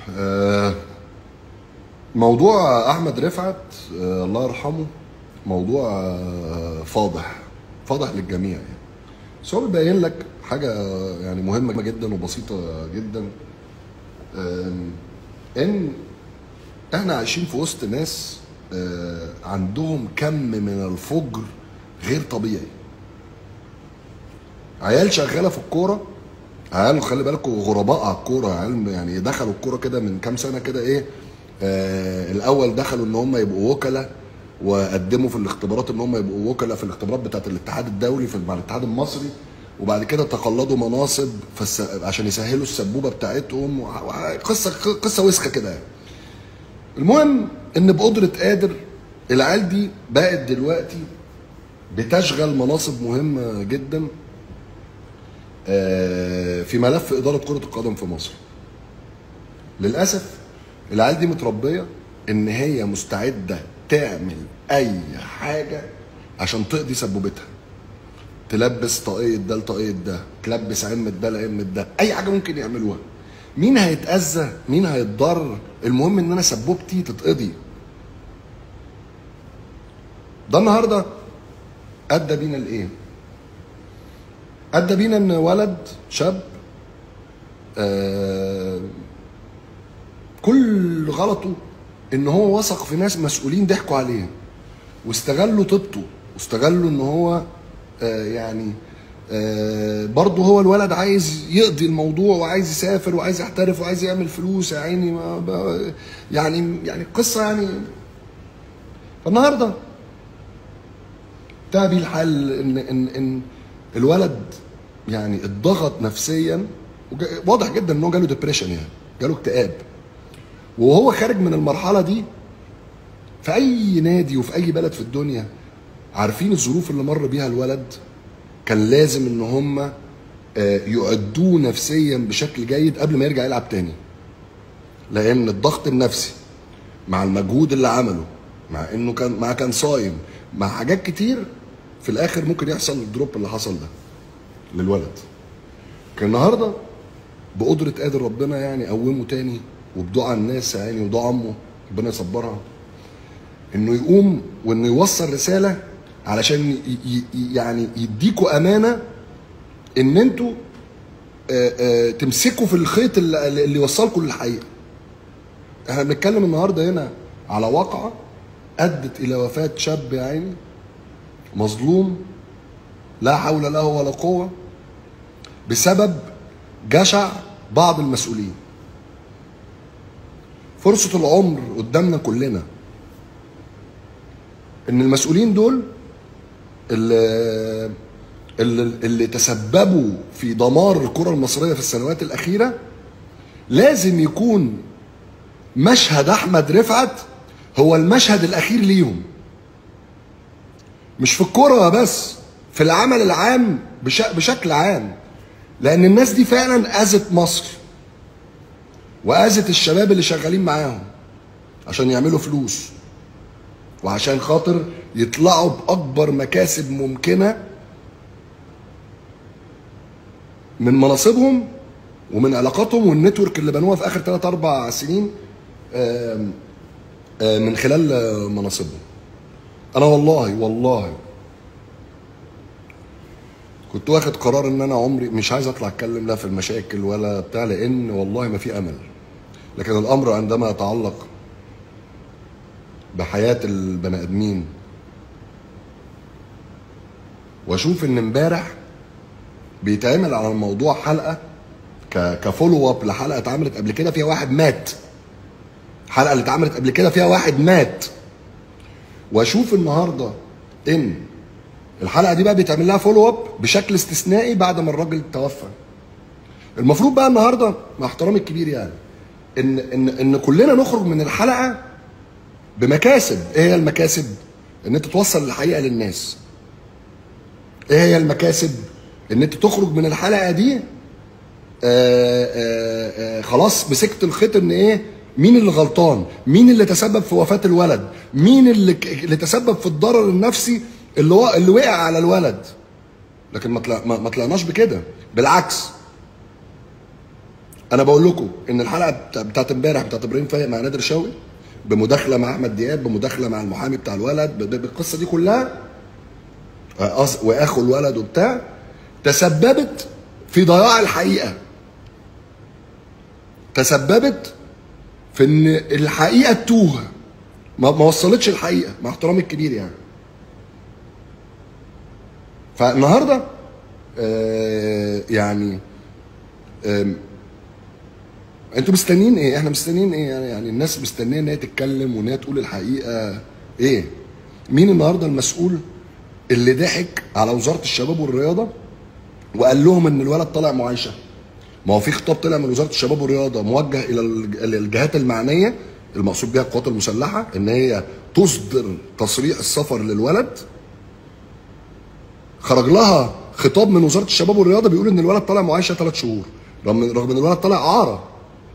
آه، موضوع احمد رفعت آه، الله يرحمه موضوع آه، فاضح فاضح للجميع يعني بس هو بيبين لك حاجه يعني مهمه جدا وبسيطه جدا آم، ان احنا عايشين في وسط ناس آه، عندهم كم من الفجر غير طبيعي عيال شغاله في الكوره عيال خلي بالكم غرباء على الكوره عيال يعني دخلوا الكوره كده من كام سنه كده ايه آه الاول دخلوا ان هم يبقوا وكلاء وقدموا في الاختبارات ان هم يبقوا وكلاء في الاختبارات بتاعت الاتحاد الدولي في مع الاتحاد المصري وبعد كده تقلدوا مناصب فس... عشان يسهلوا السبوبه بتاعتهم وع- قصه قصه وسخه كده يعني. المهم ان بقدره قادر العيال دي بقت دلوقتي بتشغل مناصب مهمه جدا آه، في ملف اداره كره القدم في مصر للاسف العيال دي متربيه ان هي مستعده تعمل اي حاجه عشان تقضي سبوبتها تلبس طاقية ده لطاقية ده تلبس عمة ده لعمة ده اي حاجه ممكن يعملوها مين هيتاذى مين هيتضر المهم ان انا سبوبتي تتقضي ده النهارده ادى بينا لايه ادى بينا ان ولد شاب آه كل غلطه ان هو وثق في ناس مسؤولين ضحكوا عليه واستغلوا طيبته واستغلوا ان هو آه يعني آه برضه هو الولد عايز يقضي الموضوع وعايز يسافر وعايز يحترف وعايز يعمل فلوس يا عيني ما ب- يعني يعني قصه يعني فالنهارده انتهى بيه الحال ان ان ان الولد يعني اتضغط نفسيا وجا- واضح جدا ان هو جاله ديبريشن يعني جاله اكتئاب وهو خارج من المرحله دي في اي نادي وفي اي بلد في الدنيا عارفين الظروف اللي مر بيها الولد كان لازم ان هم آه، يعدوه نفسيا بشكل جيد قبل ما يرجع يلعب تاني لان الضغط النفسي مع المجهود اللي عمله مع انه كان مع كان صايم مع حاجات كتير في الاخر ممكن يحصل الدروب اللي حصل ده للولد كان النهارده بقدره قادر ربنا يعني قومه تاني وبدعاء الناس يعني ودعاء امه ربنا يصبرها انه يقوم وانه يوصل رساله علشان ي- ي- ي- يعني يديكوا امانه ان انتوا آه، آه، تمسكوا في الخيط اللي, اللي يوصلكم للحقيقه احنا بنتكلم النهارده هنا على واقعه ادت الى وفاه شاب يا عيني مظلوم لا حول له ولا قوه بسبب جشع بعض المسؤولين فرصه العمر قدامنا كلنا ان المسؤولين دول اللي اللي, اللي تسببوا في دمار الكره المصريه في السنوات الاخيره لازم يكون مشهد احمد رفعت هو المشهد الاخير ليهم مش في الكوره بس في العمل العام بش... بشكل عام لان الناس دي فعلا اذت مصر واذت الشباب اللي شغالين معاهم عشان يعملوا فلوس وعشان خاطر يطلعوا باكبر مكاسب ممكنه من مناصبهم ومن علاقاتهم والنتورك اللي بنوها في اخر 3 4 سنين آم، آم، من خلال آه، مناصبهم انا والله والله كنت واخد قرار ان انا عمري مش عايز اطلع اتكلم لا في المشاكل ولا بتاع لان والله ما في امل لكن الامر عندما يتعلق بحياه البني ادمين واشوف ان امبارح بيتعمل على الموضوع حلقه ك كفولو اب لحلقه اتعملت قبل كده فيها واحد مات الحلقه اللي اتعملت قبل كده فيها واحد مات واشوف النهارده ان الحلقه دي بقى بيتعمل لها فولو اب بشكل استثنائي بعد ما الراجل توفى المفروض بقى النهارده مع احترامي الكبير يعني ان ان ان كلنا نخرج من الحلقه بمكاسب ايه هي المكاسب ان انت توصل الحقيقه للناس ايه هي المكاسب ان انت تخرج من الحلقه دي آآ آآ آآ خلاص مسكت الخيط ان ايه مين اللي غلطان مين اللي تسبب في وفاه الولد مين اللي اللي تسبب في الضرر النفسي اللي و... اللي وقع على الولد لكن ما طلع... ما ما طلعناش بكده بالعكس انا بقول لكم ان الحلقه بتا- بتاعت امبارح بتاعت ابراهيم فايق مع نادر شوقي بمداخله مع احمد دياب بمداخله مع المحامي بتاع الولد ب- ب- بالقصه دي كلها آه، أص- واخو الولد وبتاع تسببت في ضياع الحقيقه تسببت في ان الحقيقه تتوه ما ما وصلتش الحقيقه مع احترامي الكبير يعني فالنهارده آه يعني آم، انتوا مستنيين ايه؟ احنا مستنيين ايه؟ يعني, يعني الناس مستنيه ان هي تتكلم وان هي تقول الحقيقه ايه؟ مين النهارده المسؤول اللي ضحك على وزاره الشباب والرياضه وقال لهم ان الولد طالع معايشه؟ ما هو في خطاب طلع من وزاره الشباب والرياضه موجه الى الج- الجهات المعنيه المقصود بها القوات المسلحه ان هي تصدر تصريح السفر للولد خرج لها خطاب من وزاره الشباب والرياضه بيقول ان الولد طالع معايشه ثلاث شهور رغم رغم ان الولد طالع اعاره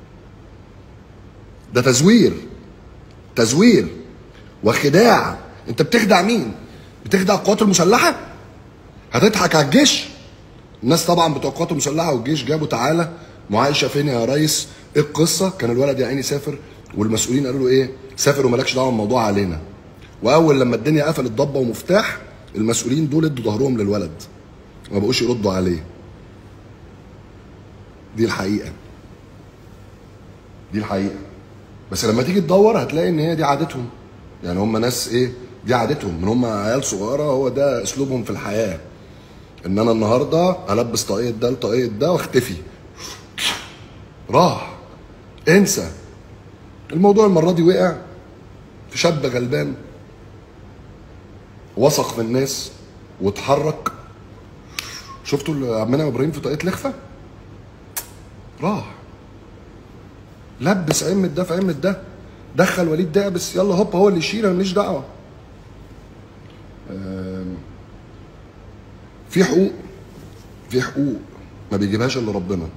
ده تزوير تزوير وخداع انت بتخدع مين بتخدع القوات المسلحه هتضحك على الجيش الناس طبعا بتوع القوات المسلحه والجيش جابوا تعالى معايشه فين يا ريس ايه القصه كان الولد يا عيني سافر والمسؤولين قالوا له ايه سافر ومالكش دعوه بالموضوع علينا واول لما الدنيا قفلت ضبه ومفتاح المسؤولين دول ادوا ظهرهم للولد ما بقوش يردوا عليه دي الحقيقه دي الحقيقه بس لما تيجي تدور هتلاقي ان هي دي عادتهم يعني هم ناس ايه دي عادتهم من هم عيال صغيره هو ده اسلوبهم في الحياه ان انا النهارده البس طاقيه ده لطاقيه ده واختفي راح انسى الموضوع المره دي وقع في شاب غلبان وثق في الناس واتحرك شفتوا اللي عمنا ابراهيم في طاقيه لخفه راح لبس عمة ده في عمة ده دخل وليد دعبس يلا هوب هو اللي يشيل انا ماليش دعوه آم، في حقوق في حقوق ما بيجيبهاش الا ربنا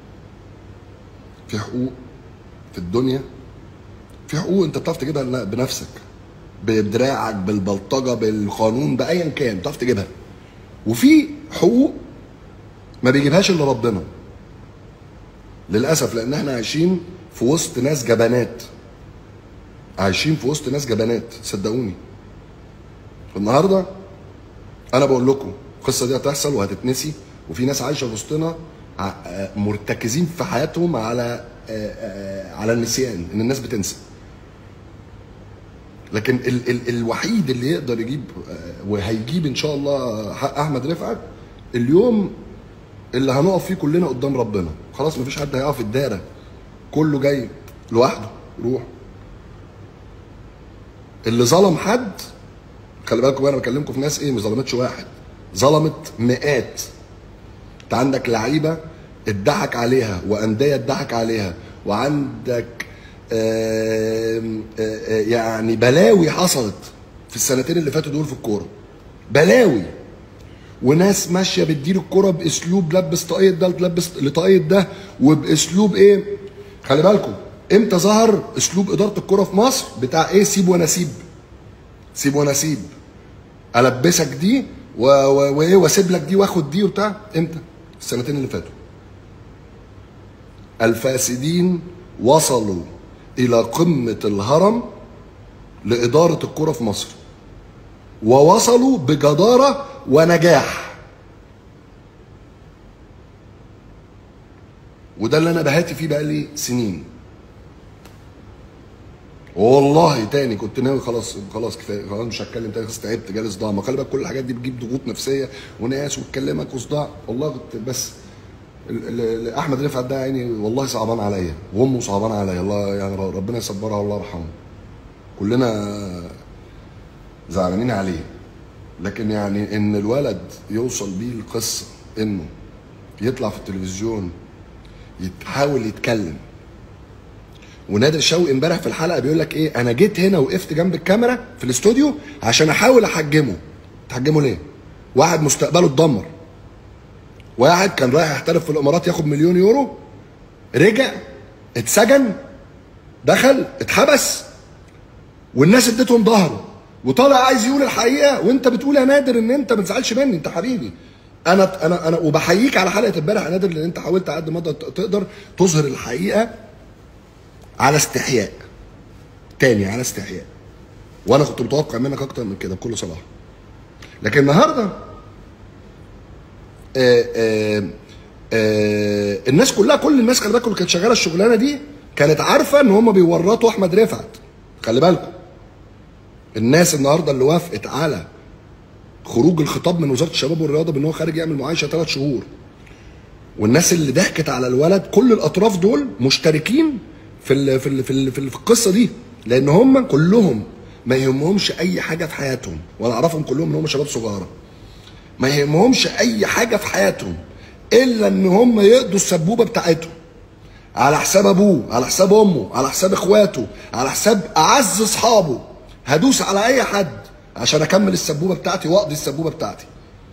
في حقوق في الدنيا في حقوق انت بتعرف تجيبها لنا- بنفسك بدراعك بالبلطجه بالقانون بايا كان بتعرف تجيبها وفي حقوق ما بيجيبهاش الا ربنا للاسف لان احنا عايشين في وسط ناس جبانات عايشين في وسط ناس جبانات صدقوني النهارده انا بقول لكم القصه دي هتحصل وهتتنسي وفي ناس عايشه في وسطنا ع- آه، مرتكزين في حياتهم على آه، آه، على النسيان ان الناس بتنسى لكن ال ال الوحيد اللي يقدر يجيب آه، وهيجيب ان شاء الله حق احمد رفعت اليوم اللي هنقف فيه كلنا قدام ربنا خلاص مفيش حد هيقف في الدايره كله جاي لوحده روح اللي ظلم حد خلي بالكم انا بكلمكم في ناس ايه ما ظلمتش واحد ظلمت مئات انت عندك لعيبه اتضحك عليها وانديه اتضحك عليها وعندك آم، آه، آه، يعني بلاوي حصلت في السنتين اللي فاتوا دول في الكوره بلاوي وناس ماشيه بتدير الكرة باسلوب لبس طاقيه ده تلبس لطاقيه ده وباسلوب ايه خلي بالكم امتى ظهر اسلوب اداره الكرة في مصر بتاع ايه سيب وانا سيب سيب وانا سيب البسك دي و- و- وايه واسيب لك دي واخد دي وبتاع امتى السنتين اللي فاتوا الفاسدين وصلوا الى قمه الهرم لاداره الكرة في مصر ووصلوا بجدارة ونجاح وده اللي انا بهاتي فيه بقالي سنين والله تاني كنت ناوي خلاص خلاص كفايه خلاص مش هتكلم تاني خلاص تعبت جالي صداع ما خلي بالك كل الحاجات دي بتجيب ضغوط نفسيه وناس وتكلمك وصداع والله كنت بس ال- ال- ال- احمد رفعت ده يعني والله صعبان عليا وامه صعبان عليا الله يعني ربنا يصبرها والله يرحمه كلنا زعلانين عليه لكن يعني ان الولد يوصل بيه القصه انه يطلع في التلفزيون يحاول يتكلم ونادر شوقي امبارح في الحلقه بيقول لك ايه انا جيت هنا وقفت جنب الكاميرا في الاستوديو عشان احاول احجمه تحجمه ليه واحد مستقبله اتدمر واحد كان رايح يحترف في الامارات ياخد مليون يورو رجع اتسجن دخل اتحبس والناس اديتهم ظهره وطالع عايز يقول الحقيقه وانت بتقول يا نادر ان انت ما تزعلش مني انت حبيبي انا انا انا وبحييك على حلقه امبارح يا نادر لان انت حاولت على قد ما تقدر تظهر الحقيقه على استحياء تاني على استحياء وانا كنت متوقع منك اكتر من كده بكل صراحه لكن النهارده آآ آآ آآ الناس كلها كل الناس خلي بالكم اللي كانت شغاله الشغلانه دي كانت عارفه ان هم بيورطوا احمد رفعت خلي بالكم الناس النهارده اللي وافقت على خروج الخطاب من وزاره الشباب والرياضه بان هو خارج يعمل معايشه ثلاث شهور والناس اللي ضحكت على الولد كل الاطراف دول مشتركين في ال في ال في, ال في, ال في القصه دي لان هم كلهم ما يهمهمش اي حاجه في حياتهم وانا اعرفهم كلهم ان هم شباب صغيره ما يهمهمش اي حاجه في حياتهم الا ان هم يقضوا السبوبه بتاعتهم على حساب ابوه على حساب امه على حساب اخواته على حساب اعز اصحابه هدوس على اي حد عشان اكمل السبوبه بتاعتي واقضي السبوبه بتاعتي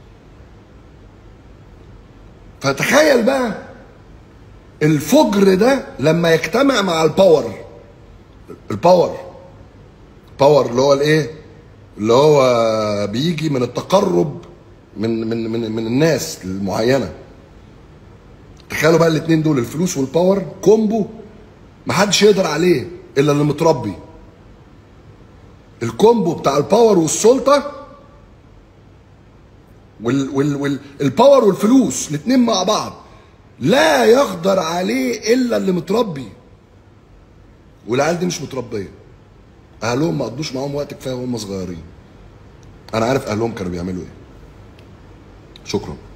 فتخيل بقى الفجر ده لما يجتمع مع الباور الباور باور اللي هو الايه اللي هو بيجي من التقرب من من من من الناس المعينه تخيلوا بقى الاثنين دول الفلوس والباور كومبو محدش يقدر عليه الا اللي متربي الكومبو بتاع الباور والسلطه وال وال وال الباور والفلوس الاثنين مع بعض لا يقدر عليه الا اللي متربي والعيال دي مش متربيه اهلهم ما قضوش معاهم وقت كفايه وهم صغيرين انا عارف اهلهم كانوا بيعملوا ايه شكرا